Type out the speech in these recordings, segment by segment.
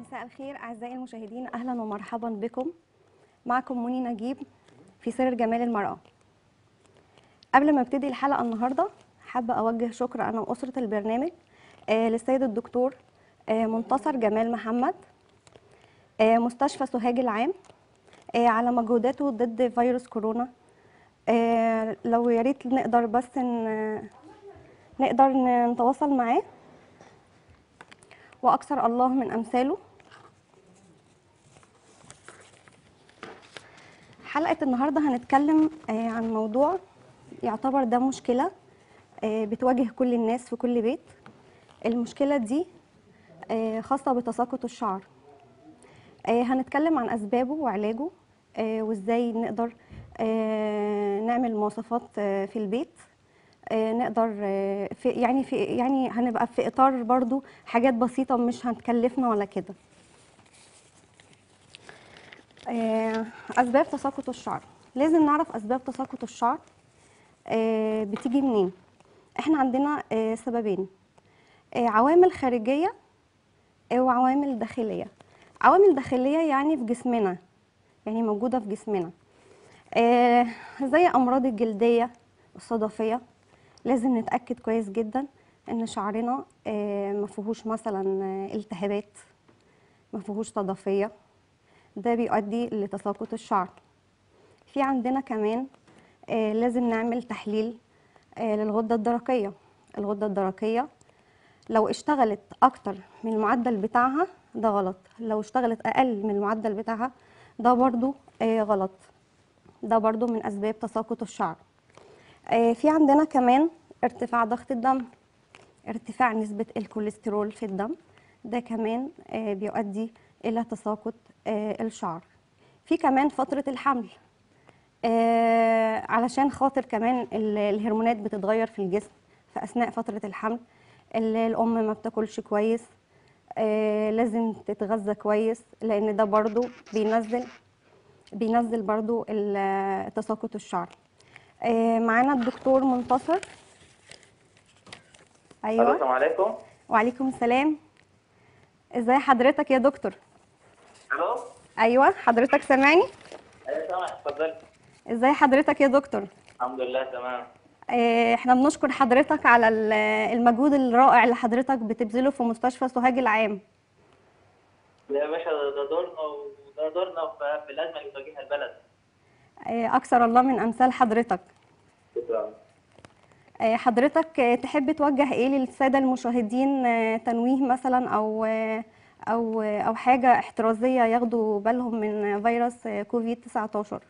مساء الخير أعزائي المشاهدين أهلا ومرحبا بكم معكم منى نجيب في سر جمال المرأة قبل ما ابتدي الحلقة النهاردة حابة أوجه شكر أنا وأسرة البرنامج آه، للسيد الدكتور آه، منتصر جمال محمد آه، مستشفى سوهاج العام آه، على مجهوداته ضد فيروس كورونا آه، لو يا ريت نقدر بس ن- نقدر ن- نتواصل معاه وأكثر الله من أمثاله حلقة النهاردة هنتكلم آه، عن موضوع يعتبر ده مشكلة آه، بتواجه كل الناس في كل بيت المشكلة دي آه، خاصة بتساقط الشعر آه، هنتكلم عن أسبابه وعلاجه آه، وإزاي نقدر آه، نعمل مواصفات آه، في البيت آه، نقدر آه، في يعني في يعني هنبقى في إطار برضو حاجات بسيطة مش هتكلفنا ولا كده آه، أسباب تساقط الشعر لازم نعرف أسباب تساقط الشعر آه، بتيجي منين احنا عندنا آه، سببين آه، عوامل خارجية آه، وعوامل داخلية عوامل داخلية يعني في جسمنا يعني موجودة في جسمنا آه، زي أمراض الجلدية الصدفية لازم نتأكد كويس جدا إن شعرنا آه، ما فيهوش مثلا آه، التهابات ما فيهوش صدفية ده بيؤدي لتساقط الشعر في عندنا كمان آه، لازم نعمل تحليل آه، للغدة الدرقية الغدة الدرقية لو اشتغلت أكتر من المعدل بتاعها ده غلط لو اشتغلت أقل من المعدل بتاعها ده برضو آه، غلط ده برضو من أسباب تساقط الشعر آه، في عندنا كمان ارتفاع ضغط الدم ارتفاع نسبة الكوليسترول في الدم ده كمان آه، بيؤدي إلى تساقط آه، الشعر في كمان فترة الحمل آه، علشان خاطر كمان ال- الهرمونات بتتغير في الجسم في أثناء فترة الحمل ال- الأم ما بتاكلش كويس آه، لازم تتغذى كويس لأن ده برضو بينزل بينزل برضو ال- تساقط الشعر آه، معانا الدكتور منتصر الو ايوه السلام عليكم وعليكم السلام ازاي حضرتك يا دكتور الو ايوه حضرتك سامعني ايوه سامع اتفضل ازاي حضرتك يا دكتور الحمد لله تمام آه، احنا بنشكر حضرتك على ال- المجهود الرائع اللي حضرتك بتبذله في مستشفى سوهاج العام يا باشا ده ده دورنا وده دورنا في في الازمه اللي بتواجهها البلد آه، اكثر الله من امثال حضرتك شكرا آه، حضرتك آه، تحب توجه ايه للساده المشاهدين آه، تنويه مثلا او آه، او آه، او حاجه احترازيه ياخدوا بالهم من فيروس آه، كوفيد 19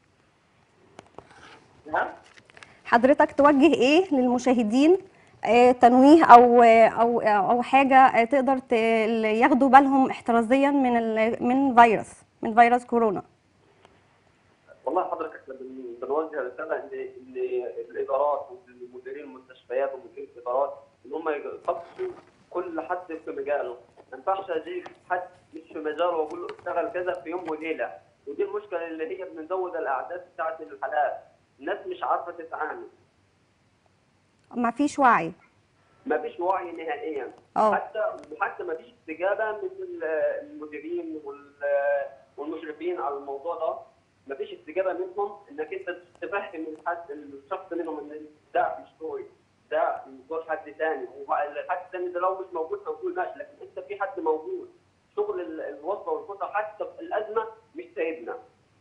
نعم حضرتك توجه ايه للمشاهدين آه، تنويه او آه، او او حاجه آه، تقدر ت- ياخدوا بالهم احترازيا من ال- من فيروس من فيروس كورونا والله حضرتك احنا بن- بنوجه رساله ل- للادارات ولمديرين المستشفيات ومديرين الادارات ان هم يخصصوا كل حد في مجاله ما ينفعش اجيب حد مش في مجاله واقول له اشتغل كذا في يوم وليله ودي المشكله اللي هي بنزود الاعداد بتاعت الحالات الناس مش عارفه تتعامل ما فيش وعي ما فيش وعي نهائيا اه. حتى وحتى ما فيش استجابه من ال- المديرين وال- والمشرفين على الموضوع ده ما فيش استجابه منهم انك انت تفهم الحد الشخص منهم ان ده مش هو ده مش حد ثاني والحد الثاني ده لو مش موجود هنقول ماشي لكن انت في حد موجود شغل ال- الوصفه والخطه حتى في الازمه مش سايبنا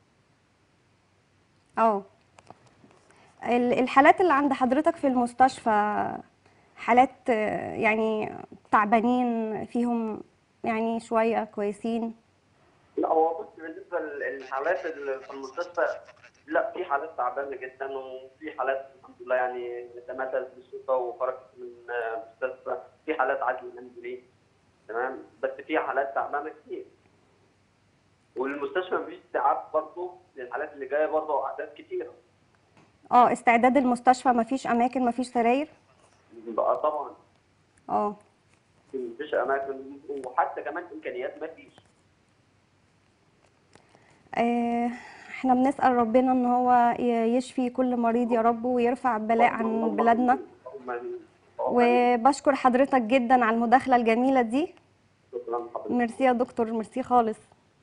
اه ال- الحالات اللي عند حضرتك في المستشفى حالات آه، يعني تعبانين فيهم يعني شويه كويسين لا هو بص بالنسبه للحالات اللي في المستشفى لا في حالات تعبانه جدا وفي حالات الحمد لله يعني تماتت بالصدفه وخرجت من المستشفى في حالات عزل منزلي تمام بس في حالات تعبانه كتير والمستشفى مفيش استيعاب برضه للحالات اللي جايه برضه اعداد كتيره اه استعداد المستشفى ما فيش اماكن ما فيش سراير بقى طبعا اه مفيش اماكن وحتى كمان امكانيات مفيش آه، احنا بنسأل ربنا ان هو ي- يشفي كل مريض يا رب ويرفع البلاء عن بلادنا اللهم آمين. وبشكر حضرتك جدا على المداخلة الجميلة دي شكرا شكرا لحضرتك ميرسي يا دكتور ميرسي خالص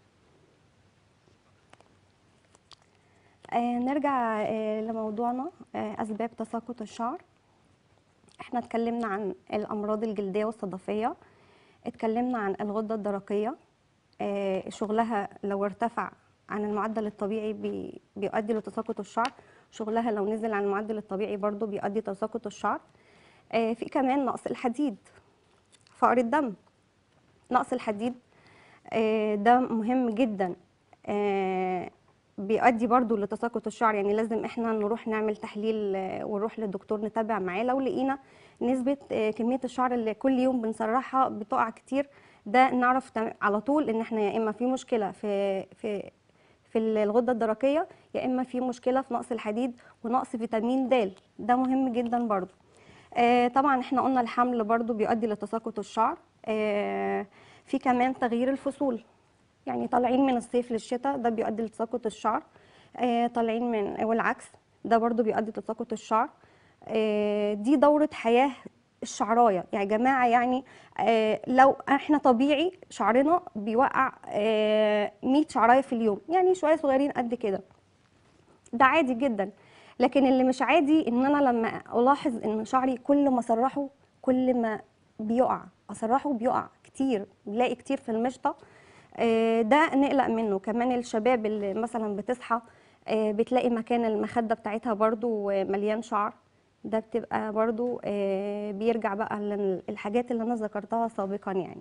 آه نرجع آه لموضوعنا آه أسباب تساقط الشعر احنا اتكلمنا عن الأمراض الجلدية والصدفية اتكلمنا عن الغدة الدرقية آه شغلها لو ارتفع عن المعدل الطبيعي بي بيؤدي لتساقط الشعر شغلها لو نزل عن المعدل الطبيعي برضو بيؤدي لتساقط الشعر آه في كمان نقص الحديد فقر الدم نقص الحديد آه، ده مهم جدا آه، بيؤدي برضو لتساقط الشعر يعني لازم احنا نروح نعمل تحليل آه، ونروح للدكتور نتابع معاه لو لقينا نسبة آه، كمية الشعر اللي كل يوم بنسرحها بتقع كتير ده نعرف تم- على طول ان احنا يا اما في مشكلة في في في الغدة الدرقية يا اما في مشكلة في نقص الحديد ونقص فيتامين د ده مهم جدا برضو آه، طبعا احنا قلنا الحمل برضو بيؤدي لتساقط الشعر آه، في كمان تغيير الفصول يعني طالعين من الصيف للشتاء ده بيؤدي لتساقط الشعر آه، طالعين من والعكس ده برضو بيؤدي لتساقط الشعر آه، دي دورة حياة الشعراية يعني يا جماعة يعني آه، لو احنا طبيعي شعرنا بيوقع آه، 100 شعراية في اليوم يعني شوية صغيرين قد كده ده عادي جدا لكن اللي مش عادي ان انا لما الاحظ ان شعري كل ما اسرحه كل ما بيقع اسرحه بيقع كتير بلاقي كتير في المشطه آه، ده نقلق منه كمان الشباب اللي مثلا بتصحى آه، بتلاقي مكان المخده بتاعتها برضو آه، مليان شعر ده بتبقى برضو آه، بيرجع بقى للحاجات اللي انا ذكرتها سابقا يعني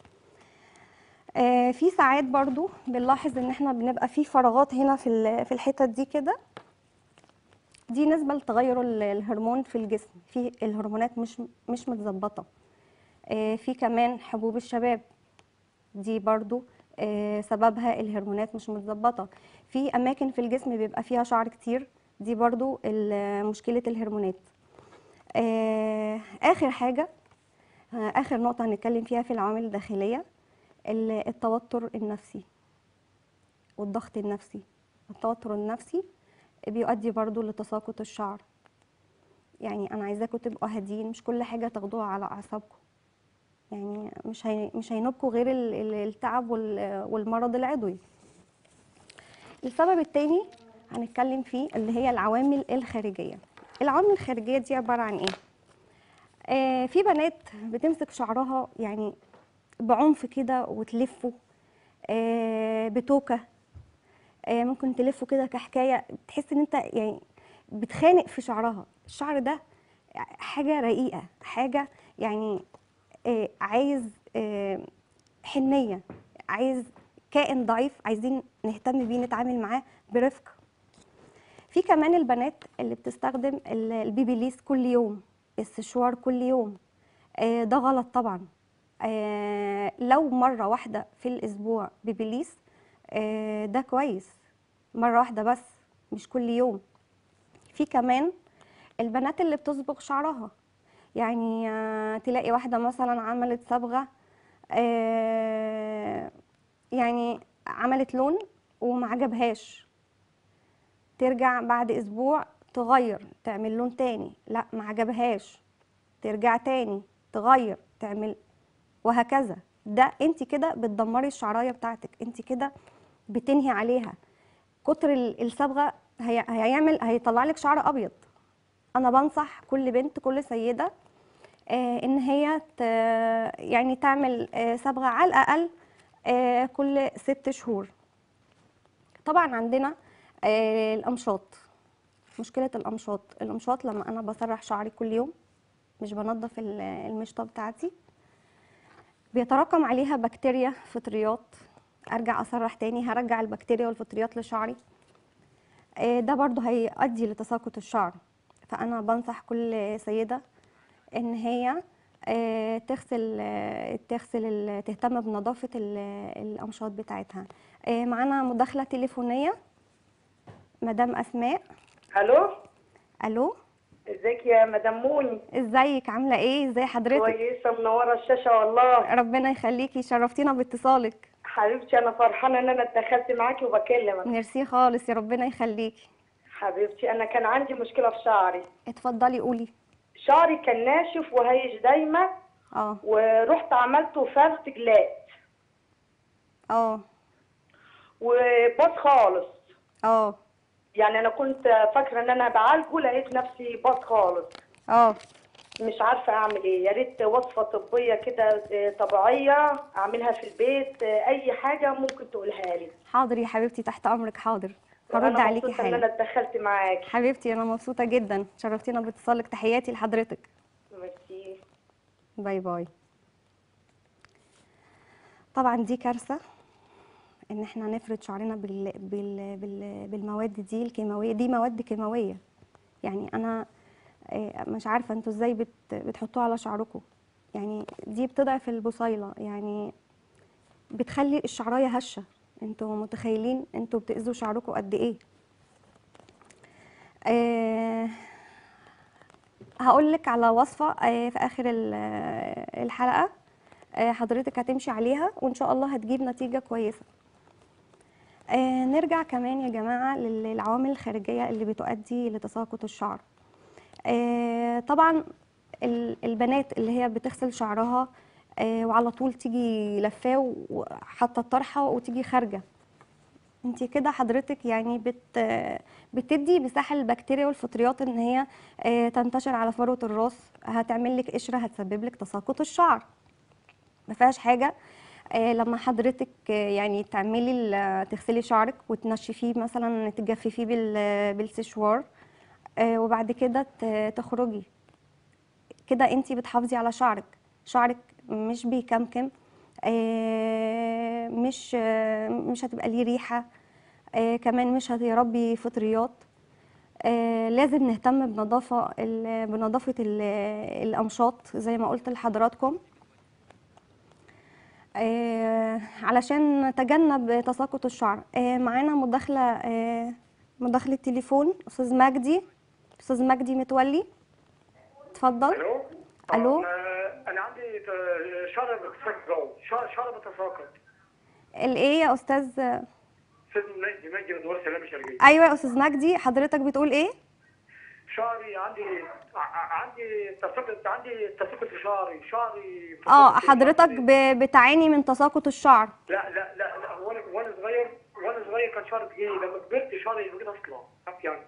آه، في ساعات برضو بنلاحظ ان احنا بنبقى في فراغات هنا في ال- في الحتت دي كده دي نسبة لتغير ال- الهرمون في الجسم في الهرمونات مش مش متظبطة آه، في كمان حبوب الشباب دي برضو آه، سببها الهرمونات مش متظبطة في أماكن في الجسم بيبقى فيها شعر كتير دي برضو ال- مشكلة الهرمونات آه، آخر حاجة آه، آخر نقطة هنتكلم فيها في العوامل الداخلية ال- التوتر النفسي والضغط النفسي التوتر النفسي بيؤدي برضو لتساقط الشعر يعني انا عايزاكم تبقوا هاديين مش كل حاجه تاخدوها على اعصابكم يعني مش هي... مش هينوبكوا غير ال- ال- التعب وال- والمرض العضوي السبب التاني هنتكلم فيه اللي هي العوامل الخارجيه العوامل الخارجيه دي عباره عن ايه آه في بنات بتمسك شعرها يعني بعنف كده وتلفه آه بتوكه آه، ممكن تلفه كده كحكايه تحس ان انت يعني بتخانق في شعرها الشعر ده حاجه رقيقه حاجه يعني آه، عايز آه، حنيه عايز كائن ضعيف عايزين نهتم بيه نتعامل معاه برفق في كمان البنات اللي بتستخدم ال- البيبيليس كل يوم السشوار كل يوم آه، ده غلط طبعا آه، لو مرة واحدة في الأسبوع بيبيليس آه، ده كويس مرة واحدة بس مش كل يوم في كمان البنات اللي بتصبغ شعرها يعني آه، تلاقي واحدة مثلا عملت صبغة آه، يعني عملت لون وما عجبهاش ترجع بعد اسبوع تغير تعمل لون تاني لا ما عجبهاش ترجع تاني تغير تعمل وهكذا ده انت كده بتدمري الشعرايه بتاعتك انت كده بتنهي عليها كتر ال- الصبغه هي هيعمل هيطلع لك شعر ابيض انا بنصح كل بنت كل سيده آه، ان هي ت- يعني تعمل آه، صبغه على الاقل آه، كل ست شهور طبعا عندنا آه، الامشاط مشكله الامشاط الامشاط لما انا بسرح شعري كل يوم مش بنضف ال- المشطه بتاعتي بيتراكم عليها بكتيريا فطريات ارجع اسرح تاني هرجع البكتيريا والفطريات لشعري آه، ده برضو هيؤدي لتساقط الشعر فانا بنصح كل سيده ان هي آه، تغسل آه، تغسل ال- تهتم بنظافه ال- الامشاط بتاعتها آه، معانا مداخله تليفونيه مدام اسماء الو الو ازيك يا مدام موني ازيك عامله ايه ازي حضرتك كويسه منوره الشاشه والله ربنا يخليكي شرفتينا باتصالك حبيبتي انا فرحانه ان انا اتدخلت معاكي وبكلمك ميرسي خالص يا ربنا يخليكي حبيبتي انا كان عندي مشكله في شعري اتفضلي قولي شعري كان ناشف وهيج دايما اه ورحت عملته فرد جلاد اه وباص خالص اه يعني انا كنت فاكره ان انا بعالجه لقيت نفسي باص خالص اه مش عارفه اعمل ايه يا ريت وصفه طبيه كده آه، طبيعيه اعملها في البيت آه، اي حاجه ممكن تقولها لي حاضر يا حبيبتي تحت امرك حاضر هرد أنا عليكي مبسوطة ان انا حالا اتدخلت معاكي حبيبتي انا مبسوطه جدا شرفتينا باتصالك تحياتي لحضرتك ميرسي باي باي طبعا دي كارثه ان احنا نفرد شعرنا بال... بال... بال... بالمواد دي الكيماويه دي مواد كيماويه يعني انا آه، مش عارفه انتوا ازاي بت... بتحطوها على شعركم يعني دي بتضعف البصيله يعني بتخلي الشعرايه هشه انتوا متخيلين انتوا بتاذوا شعركم قد ايه آه هقول لك على وصفه آه في اخر ال- آه، الحلقه آه، حضرتك هتمشي عليها وان شاء الله هتجيب نتيجه كويسه آه، نرجع كمان يا جماعه لل- للعوامل الخارجيه اللي بتؤدي لتساقط الشعر آه، طبعا ال- البنات اللي هي بتغسل شعرها آه، وعلى طول تيجي لفاه وحاطه الطرحه وتيجي خارجه انت كده حضرتك يعني بت بتدي مساحه للبكتيريا والفطريات ان هي آه، تنتشر على فروه الراس هتعمل لك قشره هتسبب لك تساقط الشعر ما فيهاش حاجه آه، لما حضرتك آه، يعني تعملي ال- تغسلي شعرك وتنشفيه مثلا تجففيه بال- بالسشوار آه، وبعد كده ت- تخرجي كده انت بتحافظي على شعرك شعرك مش بيكمكم آه، مش آه، مش هتبقى ليه ريحه آه، كمان مش هيربي فطريات آه، لازم نهتم بنظافه ال- بنظافه ال- الامشاط زي ما قلت لحضراتكم آه، علشان نتجنب تساقط الشعر آه، معانا مداخله آه، مداخله تليفون استاذ مجدي استاذ مجدي متولي اتفضل الو ألو؟ انا انا عندي ت- شعر بتساقط شعر شعر بتساقط الايه يا استاذ استاذ مجدي مجدي من دوار سلام الشرقيه ايوه يا استاذ مجدي حضرتك بتقول ايه شعري عندي ع- عندي تساقط عندي تساقط في شعري شعري اه تساقط في حضرتك شعري. ب- بتعاني من تساقط الشعر لا لا لا لا وانا وانا صغير وانا صغير كان شعري تقيل لما كبرت شعري بقيت اصلع عارف يعني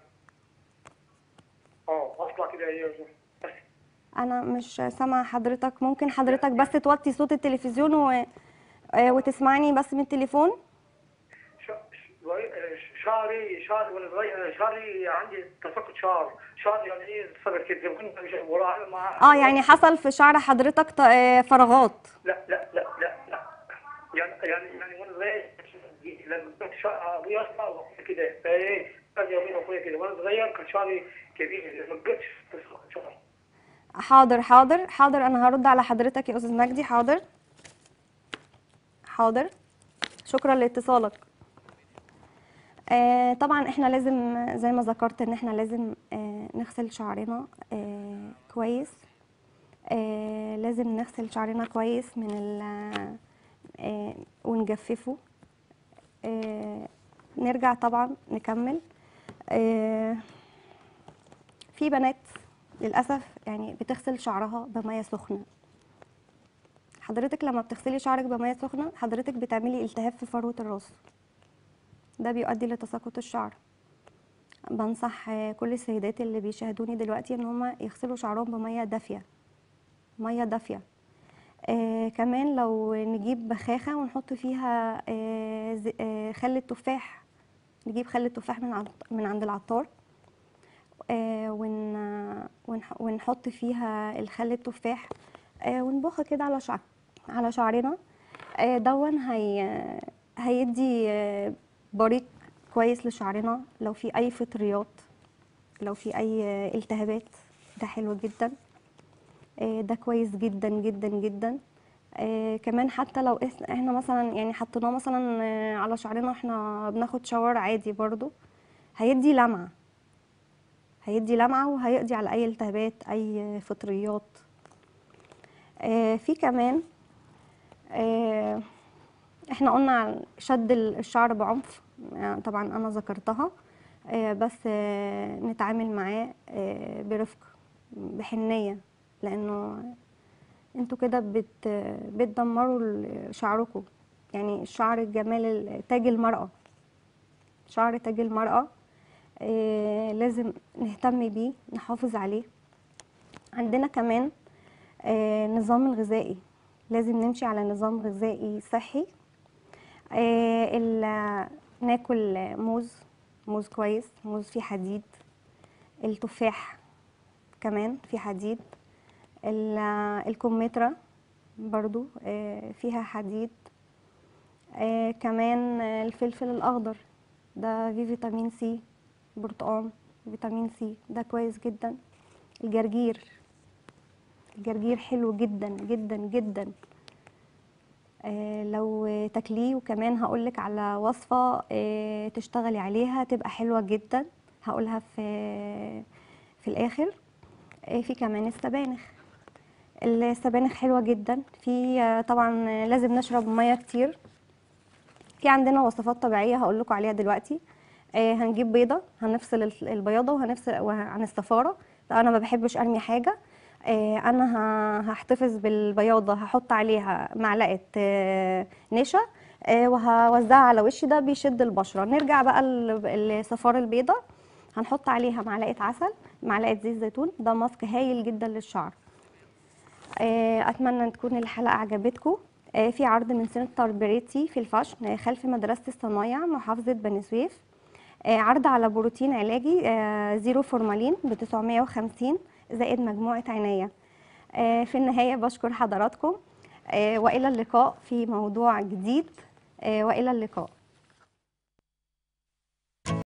اه اصلع كده هي بس انا مش سامعه حضرتك ممكن حضرتك بس توطي صوت التلفزيون و... آه، وتسمعني بس من التليفون ش- ش- شعري شعري وانا صغير شعري عندي تساقط شعر شعري يعني ايه صغر كده زي ما كنت مش وراه مع اه يعني حصل في شعر حضرتك ط- آه، فراغات لا لا لا لا لا يعني يعني يعني وانا صغير لما كنت شعر ابويا اصلا وأخويا كده فايه كان يومين اخويا كده وانا صغير كان شعري كبير ما بقتش تساقط شعري حاضر حاضر حاضر انا هرد على حضرتك يا استاذ مجدي حاضر حاضر شكرا لاتصالك آه طبعا احنا لازم زي ما ذكرت ان احنا لازم آه نغسل شعرنا آه كويس آه لازم نغسل شعرنا كويس من ال آه ونجففه آه نرجع طبعا نكمل آه في بنات للأسف يعني بتغسل شعرها بمية سخنة حضرتك لما بتغسلي شعرك بمية سخنة حضرتك بتعملي التهاب في فروة الراس ده بيؤدي لتساقط الشعر بنصح آه، كل السيدات اللي بيشاهدوني دلوقتي ان هم يغسلوا شعرهم بمية دافية مية دافية آه كمان لو نجيب بخاخة ونحط فيها آه ز- آه خل التفاح نجيب خل التفاح من عند من عند العطار آه، ون ونح- ونحط فيها الخل التفاح آه، ونبخ كده على شعر على شعرنا آه، دون هي هيدي آه، بريق كويس لشعرنا لو في اي فطريات لو في اي آه، التهابات ده حلو جدا آه، ده كويس جدا جدا جدا آه كمان حتى لو إس- احنا مثلا يعني حطيناه مثلا آه، على شعرنا احنا بناخد شاور عادي برضو هيدي لمعه هيدي لمعة وهيقضي على أي التهابات أي فطريات آه في كمان آه احنا قلنا عن شد ال- الشعر بعنف آه طبعا أنا ذكرتها آه بس آه نتعامل معاه آه برفق بحنية لأنه انتوا كده بت بتدمروا ال- شعركم يعني الشعر الجمال ال- تاج المرأة شعر تاج المرأة آه لازم نهتم بيه نحافظ عليه عندنا كمان آه نظام الغذائي لازم نمشي على نظام غذائي صحي آه ال- ناكل موز موز كويس موز فيه حديد التفاح كمان فيه حديد ال- الكمثرى برضو آه، فيها حديد آه، كمان آه، الفلفل الأخضر ده فيه فيتامين سي برتقال فيتامين سي ده كويس جدا الجرجير الجرجير حلو جدا جدا جدا آه، لو تاكليه وكمان هقولك على وصفة آه، تشتغلي عليها تبقى حلوة جدا هقولها في في الآخر آه، في كمان السبانخ السبانخ حلوة جدا في آه، طبعا آه، لازم نشرب مية كتير في عندنا وصفات طبيعية هقول لكم عليها دلوقتي آه، هنجيب بيضة هنفصل ال- البياضة وهنفصل وه- عن الصفارة ده انا ما بحبش ارمي حاجة آه، انا ه- هحتفظ بالبياضة هحط عليها معلقة آه، نشا آه، وهوزعها على وشي ده بيشد البشرة نرجع بقى ال- الصفار البيضة هنحط عليها معلقة عسل معلقة زيت زيتون ده ماسك هايل جدا للشعر آه، اتمنى ان تكون الحلقه عجبتكم آه، في عرض من سنتر بريتي في الفاشن آه، خلف مدرسه الصنايع محافظه بني سويف آه، عرض على بروتين علاجي آه، زيرو فورمالين ب 950 زائد مجموعه عنايه آه، في النهايه بشكر حضراتكم آه، والى اللقاء في موضوع جديد آه، والى اللقاء